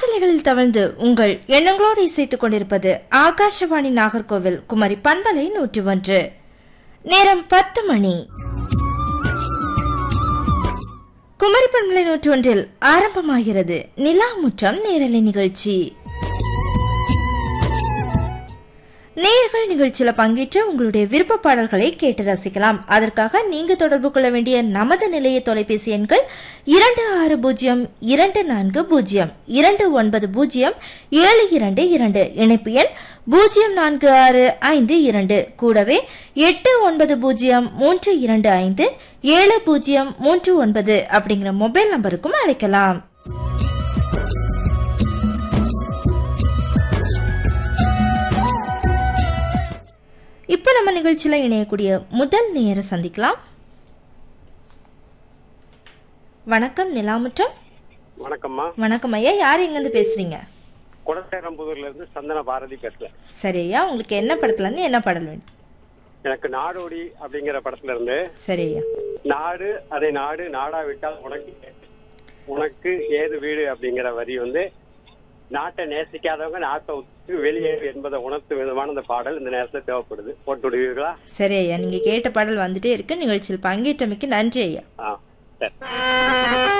காற்றலைகளில் தவழ்ந்து உங்கள் எண்ணங்களோடு இசைத்துக் கொண்டிருப்பது ஆகாஷவாணி நாகர்கோவில் குமரி பண்பலை நூற்றி ஒன்று நேரம் பத்து மணி குமரி பண்பலை நூற்றி ஒன்றில் ஆரம்பமாகிறது நிலா முற்றம் நேரலை நிகழ்ச்சி நேயர்கள் நிகழ்ச்சியில பங்கேற்று உங்களுடைய விருப்ப பாடல்களை கேட்டு ரசிக்கலாம் அதற்காக நீங்க தொடர்பு கொள்ள வேண்டிய நமது நிலைய தொலைபேசி எண்கள் இரண்டு ஆறு பூஜ்ஜியம் இரண்டு நான்கு பூஜ்ஜியம் இரண்டு ஒன்பது பூஜ்ஜியம் ஏழு இரண்டு இரண்டு இணைப்பு எண் பூஜ்ஜியம் நான்கு ஆறு ஐந்து இரண்டு கூடவே எட்டு ஒன்பது பூஜ்ஜியம் மூன்று இரண்டு ஐந்து ஏழு பூஜ்ஜியம் மூன்று ஒன்பது அப்படிங்கிற மொபைல் நம்பருக்கும் அழைக்கலாம் இப்போ நம்ம நிகழ்ச்சியில இணையக்கூடிய முதல் நேர சந்திக்கலாம் வணக்கம் நிலாமுற்றம் வணக்கம்மா வணக்கம் ஐயா யார் எங்கேருந்து பேசுறீங்க குடசேரம்புதூர்ல இருந்து சந்தன பாரதி பேசுறேன் சரி ஐயா உங்களுக்கு என்ன படத்துல இருந்து என்ன பாடல் வேணும் எனக்கு நாடோடி அப்படிங்கிற படத்துல இருந்து சரி ஐயா நாடு அதை நாடு நாடா விட்டால் உனக்கு உனக்கு ஏது வீடு அப்படிங்கிற வரி வந்து நாட்டை நேசிக்காதவங்க நாட்டை விட்டு வெளியேறு என்பதை உணர்த்தும் விதமான இந்த பாடல் இந்த நேரத்துல தேவைப்படுது போட்டு விடுவீர்களா சரி ஐயா நீங்க கேட்ட பாடல் வந்துட்டே இருக்கு நிகழ்ச்சியில் பங்கேற்றமைக்கு நன்றி ஐயா ஆ சரி